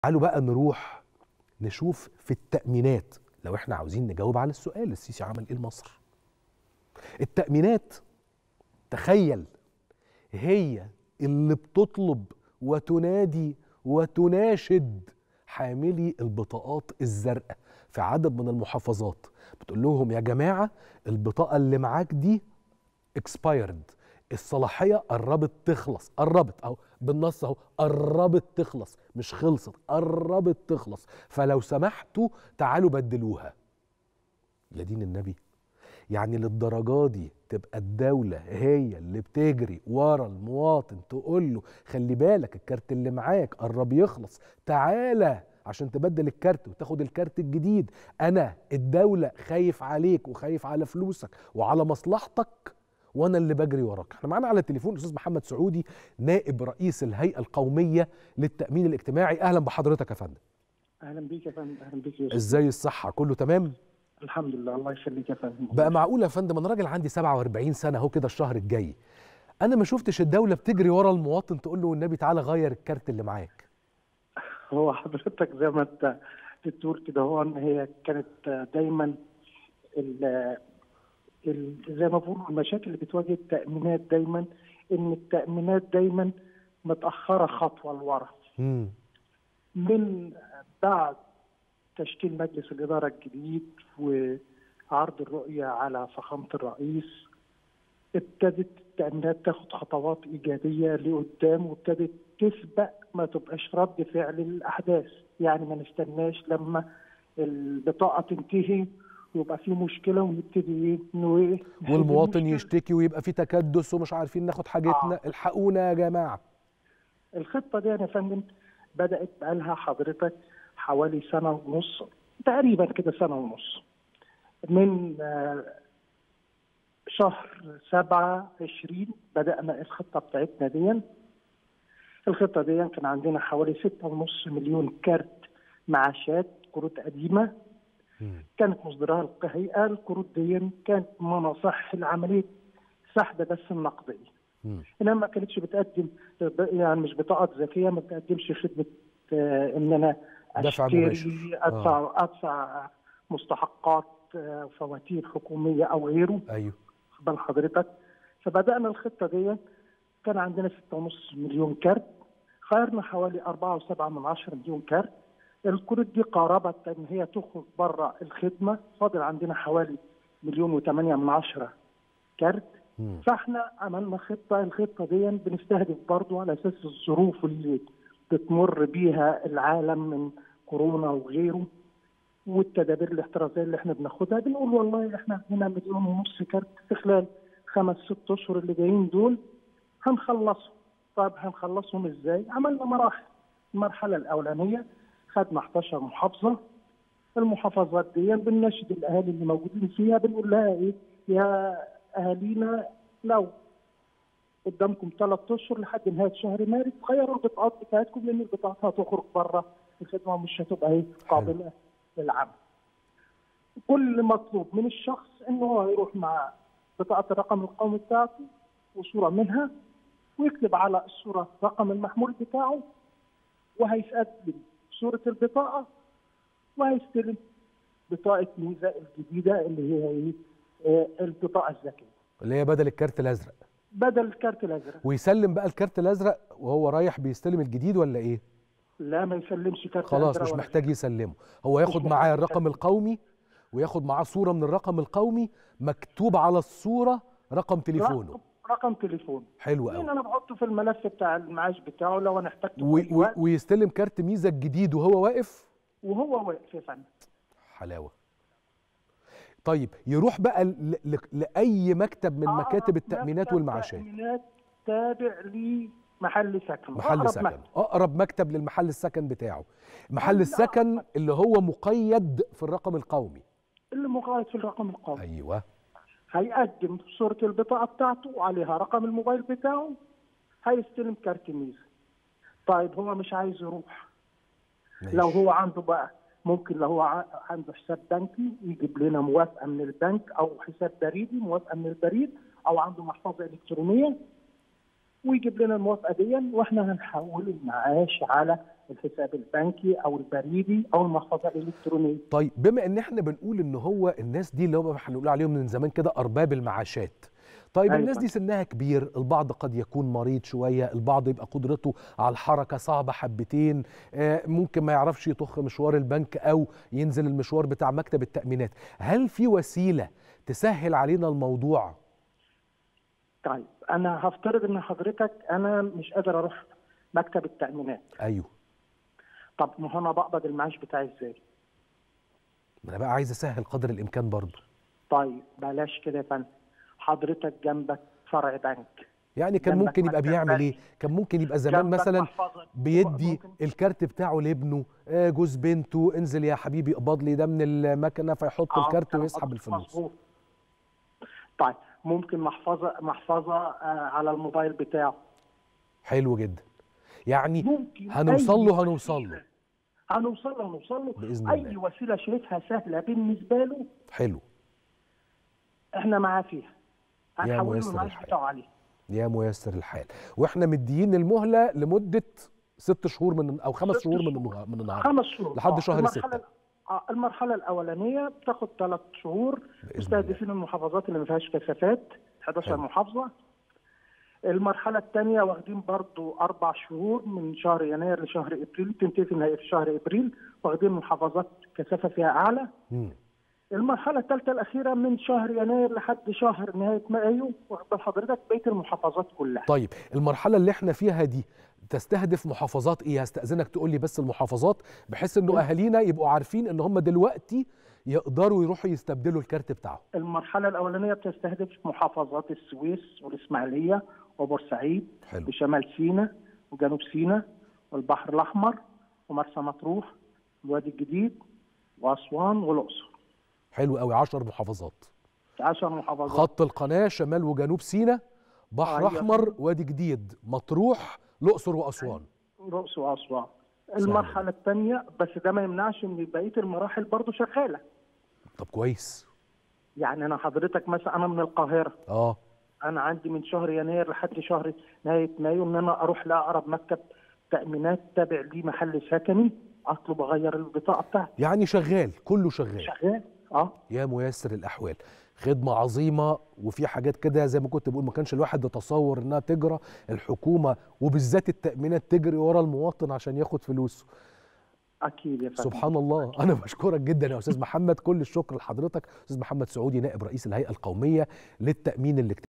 تعالوا بقى نروح نشوف في التأمينات لو احنا عاوزين نجاوب على السؤال السيسي عمل ايه لمصر التأمينات تخيل هي اللي بتطلب وتنادي وتناشد حاملي البطاقات الزرقاء في عدد من المحافظات بتقول لهم يا جماعة البطاقة اللي معاك دي expired الصلاحية قربت تخلص قربت اهو بالنص اهو قربت تخلص مش خلصت قربت تخلص فلو سمحتوا تعالوا بدلوها يا دين النبي يعني للدرجة دي تبقى الدولة هي اللي بتجري ورا المواطن تقول له خلي بالك الكارت اللي معاك قرب يخلص تعالى عشان تبدل الكارت وتاخد الكارت الجديد انا الدولة خايف عليك وخايف على فلوسك وعلى مصلحتك وانا اللي بجري وراك احنا معانا على التليفون الاستاذ محمد سعودي نائب رئيس الهيئة القومية للتأمين الاجتماعي اهلا بحضرتك يا فندم اهلا بيك يا فندم اهلا بيك يا ازاي الصحة كله تمام الحمد لله الله يخليك يا فندم بقى معقول يا فندم انا راجل عندي 47 سنه اهو كده الشهر الجاي انا ما شفتش الدوله بتجري ورا المواطن تقول له والنبي تعالى غير الكارت اللي معاك هو حضرتك زي ما انت بتقول كده هو ان هي كانت دايما ال ال زي ما بقول المشاكل اللي بتواجه التامينات دايما ان التامينات دايما متاخره خطوه لورا امم من بعد تشكيل مجلس الإدارة الجديد وعرض الرؤية على فخامة الرئيس ابتدت التأمينات تاخد خطوات إيجابية لقدام وابتدت تسبق ما تبقاش رد فعل للأحداث يعني ما نستناش لما البطاقة تنتهي ويبقى في مشكلة ونبتدي ايه نويه والمواطن يشتكي ويبقى في تكدس ومش عارفين ناخد حاجتنا آه. الحقونا يا جماعه الخطة دي يا فندم بدأت بقالها حضرتك حوالي سنة ونص تقريبا كده سنة ونص من آه، شهر سبعة عشرين بدأنا الخطة بتاعتنا دي الخطة دي كان عندنا حوالي ستة ونص مليون كارت معاشات كروت قديمة مم. كانت مصدرها الهيئة الكروت دي كانت مناصح العملية سحب بس النقدية مم. انما ما كانتش بتقدم يعني مش بطاقات ذكيه ما بتقدمش خدمه آه، ان انا دفع اشتري مباشر. ادفع ادفع مستحقات آه، فواتير حكوميه او غيره ايوه خد بال حضرتك فبدانا الخطه دي كان عندنا 6.5 مليون كارت خيرنا حوالي 4.7 من 10 مليون كارت الكروت دي قاربت ان هي تخرج بره الخدمه فاضل عندنا حوالي مليون و8 من 10 كارت مم. فاحنا عملنا خطه الخطه دي بنستهدف برضو على اساس الظروف اللي بتمر بيها العالم من كورونا وغيره والتدابير الاحترازيه اللي احنا بناخدها بنقول والله احنا هنا مليون ونص كارت في خلال خمس ست اشهر اللي جايين دول هنخلصهم طيب هنخلصهم ازاي؟ عملنا مراحل المرحله الاولانيه خدنا 11 محافظه المحافظات دي بنناشد الاهالي اللي موجودين فيها بنقول لها ايه يا اهالينا لو قدامكم ثلاث اشهر لحد نهايه شهر مارس غيروا البطاقات بتاعتكم لان البطاقات هتخرج بره الخدمه ومش هتبقى ايه قابله للعمل. كل مطلوب من الشخص انه هو يروح مع بطاقه الرقم القومي بتاعته وصوره منها ويكتب على الصوره رقم المحمول بتاعه وهيستقبل صوره البطاقه وهيستلم بطاقه ميزه الجديده اللي هي ايه؟ آه، البطاقه الذكيه. اللي هي بدل الكارت الازرق بدل الكارت الازرق ويسلم بقى الكارت الازرق وهو رايح بيستلم الجديد ولا ايه لا ما يسلمش كارت خلاص أزرق مش ولا محتاج يسلمه هو ياخد محتاج معاه يسلمه. الرقم القومي وياخد معاه صوره من الرقم القومي مكتوب على الصوره رقم تليفونه رقم, رقم تليفون حلو مين قوي انا بحطه في الملف بتاع المعاش بتاعه لو انا احتجته و- في أي و- وقت ويستلم كارت ميزه الجديد وهو واقف وهو واقف يا فندم حلاوه طيب يروح بقى ل- ل- لاي مكتب من مكاتب أقرب التامينات مكتب والمعاشات تأمينات تابع لمحل سكن محل أقرب سكن مكتب. اقرب مكتب للمحل السكن بتاعه محل لا. السكن اللي هو مقيد في الرقم القومي اللي مقايد في الرقم القومي ايوه هيقدم صورة البطاقة بتاعته وعليها رقم الموبايل بتاعه هيستلم كارت ميزة طيب هو مش عايز يروح ماشي. لو هو عنده بقى ممكن لو هو ع- عنده حساب بنكي يجيب لنا موافقه من البنك او حساب بريدي موافقه من البريد او عنده محفظه الكترونيه ويجيب لنا الموافقه دي واحنا هنحول المعاش على الحساب البنكي او البريدي او المحفظه الالكترونيه طيب بما ان احنا بنقول ان هو الناس دي اللي هو هنقول عليهم من زمان كده ارباب المعاشات طيب أيوة. الناس دي سنها كبير البعض قد يكون مريض شويه البعض يبقى قدرته على الحركه صعبه حبتين آه، ممكن ما يعرفش يطخ مشوار البنك او ينزل المشوار بتاع مكتب التامينات هل في وسيله تسهل علينا الموضوع طيب انا هفترض ان حضرتك انا مش قادر اروح مكتب التامينات ايوه طب ما هو انا بقبض المعاش بتاعي ازاي ما انا بقى عايز اسهل قدر الامكان برضه طيب بلاش كده يا فندم حضرتك جنبك فرع بنك يعني كان جنبك ممكن يبقى مكتب بيعمل بنك. ايه كان ممكن يبقى زمان جنبك مثلا محفظة. بيدي ممكن- الكارت بتاعه لابنه آه، جوز بنته انزل يا حبيبي اقبض لي ده من المكنه فيحط آه، الكارت كلام ويسحب حضرتك الفلوس مظبوط. طيب ممكن محفظه محفظه آه، على الموبايل بتاعه حلو جدا يعني ممكن هنوصل أي له هنوصل له وسيلة. هنوصل له هنوصل له بإذن اي الله. وسيله شايفها سهله بالنسبه له حلو احنا معاه فيها يا هنحول له ميسر المعاش الحال. بتاعه عليه يا ميسر الحال واحنا مديين المهله لمده ست شهور من او خمس ست شهور من شهور. النهار من النهارده خمس شهور لحد آه، شهر المرحلة ستة. آه، المرحلة الأولانية بتاخد ثلاث شهور بإذن مستهدفين المحافظات اللي ما فيهاش كثافات 11 حلو. محافظة المرحلة الثانية واخدين برضو أربع شهور من شهر يناير لشهر إبريل تنتهي في نهاية شهر إبريل واخدين محافظات كثافة فيها أعلى مم. المرحلة الثالثة الأخيرة من شهر يناير لحد شهر نهاية مايو واخد بال حضرتك بقية المحافظات كلها طيب المرحله اللي احنا فيها دي تستهدف محافظات ايه هستاذنك تقول لي بس المحافظات بحيث انه اهالينا يبقوا عارفين ان هم دلوقتي يقدروا يروحوا يستبدلوا الكارت بتاعهم المرحلة الأولانية بتستهدف محافظات السويس والإسماعيلية وبورسعيد حلو وشمال سيناء وجنوب سيناء والبحر الأحمر ومرسى مطروح الوادي الجديد وأسوان والأقصر حلو قوي 10 محافظات 10 محافظات خط القناه شمال وجنوب سيناء بحر أيوة. احمر وادي جديد مطروح الاقصر واسوان الأقصر وأسوان المرحلة الثانية بس ده ما يمنعش إن بقية المراحل برضو شغالة طب كويس يعني أنا حضرتك مثلا أنا من القاهرة اه انا عندي من شهر يناير لحد شهر نهايه مايو ان انا اروح لاقرب مكتب تامينات تابع لي محل سكني اطلب اغير البطاقه بتاعتي يعني شغال كله شغال شغال اه يا ميسر الاحوال خدمه عظيمه وفي حاجات كده زي ما كنت بقول ما كانش الواحد يتصور انها تجرى الحكومه وبالذات التامينات تجري ورا المواطن عشان ياخد فلوسه اكيد يا فندم سبحان الله انا بشكرك جدا يا استاذ محمد كل الشكر لحضرتك استاذ محمد سعودي نائب رئيس الهيئه القوميه للتامين الاجتماعي